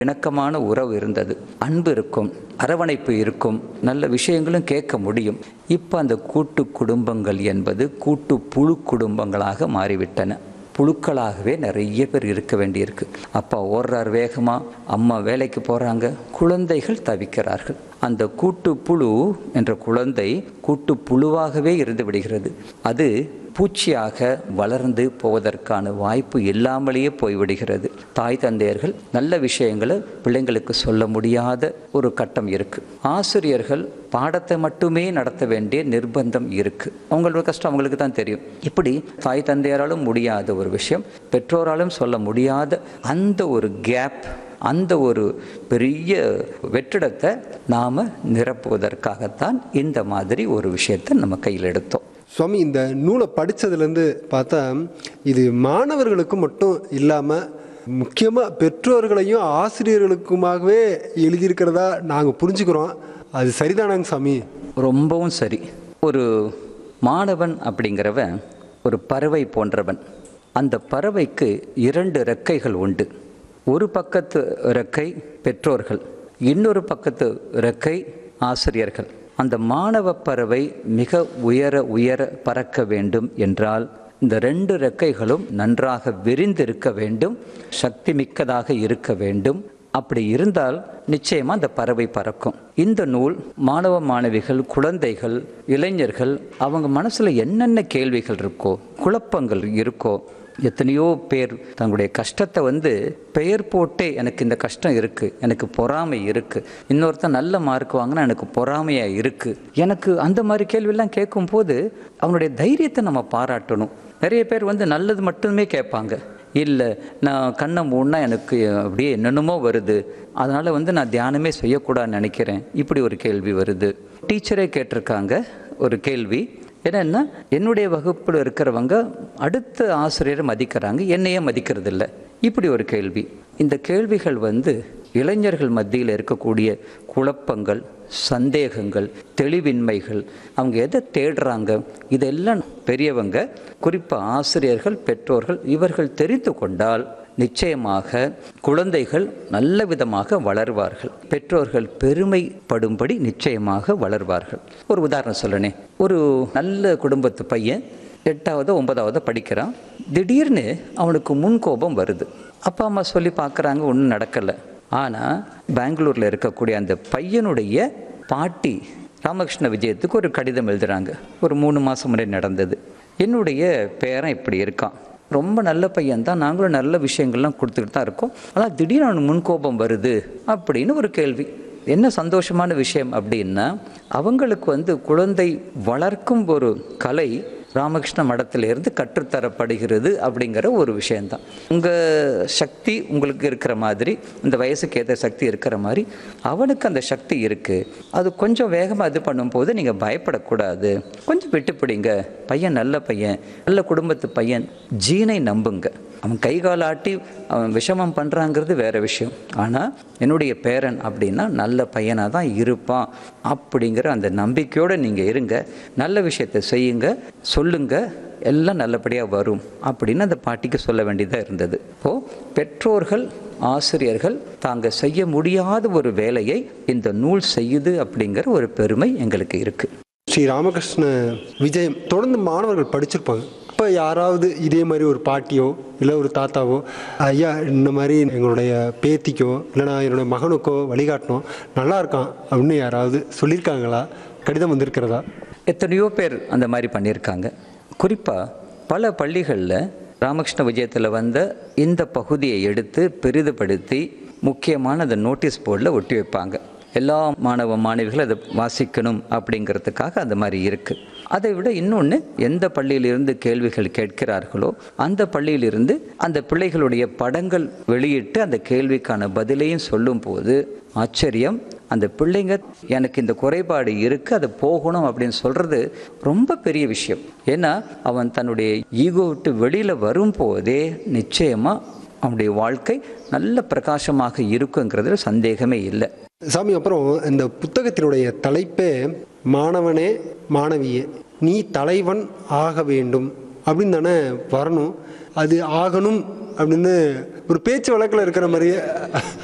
இணக்கமான உறவு இருந்தது அன்பு இருக்கும் அரவணைப்பு இருக்கும் நல்ல விஷயங்களும் கேட்க முடியும் இப்போ அந்த கூட்டு குடும்பங்கள் என்பது கூட்டு புழு குடும்பங்களாக மாறிவிட்டன புழுக்களாகவே நிறைய பேர் இருக்க வேண்டியிருக்கு அப்பா ஓடுறார் வேகமா அம்மா வேலைக்கு போறாங்க குழந்தைகள் தவிக்கிறார்கள் அந்த கூட்டு புழு என்ற குழந்தை கூட்டு புழுவாகவே இருந்து விடுகிறது அது பூச்சியாக வளர்ந்து போவதற்கான வாய்ப்பு இல்லாமலேயே போய்விடுகிறது தாய் தந்தையர்கள் நல்ல விஷயங்களை பிள்ளைங்களுக்கு சொல்ல முடியாத ஒரு கட்டம் இருக்கு ஆசிரியர்கள் பாடத்தை மட்டுமே நடத்த வேண்டிய நிர்பந்தம் இருக்கு அவங்களோட கஷ்டம் அவங்களுக்கு தான் தெரியும் இப்படி தாய் தந்தையராலும் முடியாத ஒரு விஷயம் பெற்றோராலும் சொல்ல முடியாத அந்த ஒரு கேப் அந்த ஒரு பெரிய வெற்றிடத்தை நாம் நிரப்புவதற்காகத்தான் இந்த மாதிரி ஒரு விஷயத்தை நம்ம கையில் எடுத்தோம் சுவாமி இந்த நூலை படித்ததுலேருந்து பார்த்தா இது மாணவர்களுக்கு மட்டும் இல்லாமல் முக்கியமாக பெற்றோர்களையும் ஆசிரியர்களுக்குமாகவே எழுதியிருக்கிறதா நாங்கள் புரிஞ்சுக்கிறோம் அது சரிதானாங்க சாமி ரொம்பவும் சரி ஒரு மாணவன் அப்படிங்கிறவன் ஒரு பறவை போன்றவன் அந்த பறவைக்கு இரண்டு ரெக்கைகள் உண்டு ஒரு பக்கத்து ரெக்கை பெற்றோர்கள் இன்னொரு பக்கத்து ரெக்கை ஆசிரியர்கள் அந்த மாணவ பறவை மிக உயர உயர பறக்க வேண்டும் என்றால் இந்த ரெண்டு ரெக்கைகளும் நன்றாக விரிந்திருக்க வேண்டும் சக்தி மிக்கதாக இருக்க வேண்டும் அப்படி இருந்தால் நிச்சயமா அந்த பறவை பறக்கும் இந்த நூல் மாணவ மாணவிகள் குழந்தைகள் இளைஞர்கள் அவங்க மனசுல என்னென்ன கேள்விகள் இருக்கோ குழப்பங்கள் இருக்கோ எத்தனையோ பேர் தங்களுடைய கஷ்டத்தை வந்து பெயர் போட்டே எனக்கு இந்த கஷ்டம் இருக்கு எனக்கு பொறாமை இருக்கு இன்னொருத்தன் நல்ல மார்க் வாங்கினா எனக்கு பொறாமையா இருக்கு எனக்கு அந்த மாதிரி கேள்வியெல்லாம் கேட்கும்போது அவனுடைய தைரியத்தை நம்ம பாராட்டணும் நிறைய பேர் வந்து நல்லது மட்டுமே கேட்பாங்க இல்லை நான் கண்ணை மூடினா எனக்கு அப்படியே என்னென்னமோ வருது அதனால் வந்து நான் தியானமே செய்யக்கூடாதுன்னு நினைக்கிறேன் இப்படி ஒரு கேள்வி வருது டீச்சரே கேட்டிருக்காங்க ஒரு கேள்வி என்னென்னா என்னுடைய வகுப்பில் இருக்கிறவங்க அடுத்த ஆசிரியரை மதிக்கிறாங்க என்னையே மதிக்கிறது இல்லை இப்படி ஒரு கேள்வி இந்த கேள்விகள் வந்து இளைஞர்கள் மத்தியில் இருக்கக்கூடிய குழப்பங்கள் சந்தேகங்கள் தெளிவின்மைகள் அவங்க எதை தேடுறாங்க இதெல்லாம் பெரியவங்க குறிப்பாக ஆசிரியர்கள் பெற்றோர்கள் இவர்கள் தெரிந்து கொண்டால் நிச்சயமாக குழந்தைகள் நல்ல விதமாக வளர்வார்கள் பெற்றோர்கள் பெருமைப்படும்படி நிச்சயமாக வளர்வார்கள் ஒரு உதாரணம் சொல்லணே ஒரு நல்ல குடும்பத்து பையன் எட்டாவது ஒன்பதாவது படிக்கிறான் திடீர்னு அவனுக்கு முன்கோபம் வருது அப்பா அம்மா சொல்லி பார்க்குறாங்க ஒன்றும் நடக்கலை ஆனால் பெங்களூரில் இருக்கக்கூடிய அந்த பையனுடைய பாட்டி ராமகிருஷ்ண விஜயத்துக்கு ஒரு கடிதம் எழுதுறாங்க ஒரு மூணு மாதம் முன்னாடி நடந்தது என்னுடைய பேரன் இப்படி இருக்கான் ரொம்ப நல்ல பையன் தான் நாங்களும் நல்ல விஷயங்கள்லாம் கொடுத்துக்கிட்டு தான் இருக்கோம் ஆனால் திடீர்னு அவனுக்கு முன்கோபம் வருது அப்படின்னு ஒரு கேள்வி என்ன சந்தோஷமான விஷயம் அப்படின்னா அவங்களுக்கு வந்து குழந்தை வளர்க்கும் ஒரு கலை ராமகிருஷ்ண மடத்திலிருந்து கற்றுத்தரப்படுகிறது அப்படிங்கிற ஒரு விஷயந்தான் உங்கள் சக்தி உங்களுக்கு இருக்கிற மாதிரி இந்த வயசுக்கு ஏற்ற சக்தி இருக்கிற மாதிரி அவனுக்கு அந்த சக்தி இருக்குது அது கொஞ்சம் வேகமாக இது பண்ணும்போது நீங்கள் பயப்படக்கூடாது கொஞ்சம் விட்டு பிடிங்க பையன் நல்ல பையன் நல்ல குடும்பத்து பையன் ஜீனை நம்புங்க அவன் கை கால் ஆட்டி அவன் விஷமம் பண்ணுறாங்கிறது வேற விஷயம் ஆனால் என்னுடைய பேரன் அப்படின்னா நல்ல பையனாக தான் இருப்பான் அப்படிங்கிற அந்த நம்பிக்கையோடு நீங்கள் இருங்க நல்ல விஷயத்தை செய்யுங்க சொல்லுங்க எல்லாம் நல்லபடியாக வரும் அப்படின்னு அந்த பாட்டிக்கு சொல்ல வேண்டியதாக இருந்தது இப்போது பெற்றோர்கள் ஆசிரியர்கள் தாங்க செய்ய முடியாத ஒரு வேலையை இந்த நூல் செய்யுது அப்படிங்கிற ஒரு பெருமை எங்களுக்கு இருக்குது ஸ்ரீ ராமகிருஷ்ண விஜயம் தொடர்ந்து மாணவர்கள் படிச்சிருப்பாங்க இப்போ யாராவது இதே மாதிரி ஒரு பாட்டியோ இல்லை ஒரு தாத்தாவோ ஐயா இந்த மாதிரி எங்களுடைய பேத்திக்கோ இல்லைனா என்னுடைய மகனுக்கோ வழிகாட்டணும் நல்லா இருக்கான் அப்படின்னு யாராவது சொல்லியிருக்காங்களா கடிதம் வந்திருக்கிறதா எத்தனையோ பேர் அந்த மாதிரி பண்ணியிருக்காங்க குறிப்பாக பல பள்ளிகளில் ராமகிருஷ்ண விஜயத்தில் வந்த இந்த பகுதியை எடுத்து பெரிதுபடுத்தி முக்கியமான அந்த நோட்டீஸ் போர்டில் ஒட்டி வைப்பாங்க எல்லா மாணவ மாணவிகளும் அதை வாசிக்கணும் அப்படிங்கிறதுக்காக அந்த மாதிரி இருக்குது அதை விட இன்னொன்று எந்த பள்ளியிலிருந்து கேள்விகள் கேட்கிறார்களோ அந்த பள்ளியிலிருந்து அந்த பிள்ளைகளுடைய படங்கள் வெளியிட்டு அந்த கேள்விக்கான பதிலையும் சொல்லும்போது ஆச்சரியம் அந்த பிள்ளைங்க எனக்கு இந்த குறைபாடு இருக்குது அது போகணும் அப்படின்னு சொல்கிறது ரொம்ப பெரிய விஷயம் ஏன்னா அவன் தன்னுடைய ஈகோ விட்டு வெளியில் வரும்போதே நிச்சயமாக அவனுடைய வாழ்க்கை நல்ல பிரகாசமாக இருக்குங்கிறதுல சந்தேகமே இல்லை சாமி அப்புறம் இந்த புத்தகத்தினுடைய தலைப்பே மாணவனே மாணவியே நீ தலைவன் ஆக வேண்டும் அப்படின்னு தானே வரணும் அது ஆகணும் அப்படின்னு ஒரு பேச்சு வழக்கில் இருக்கிற மாதிரியே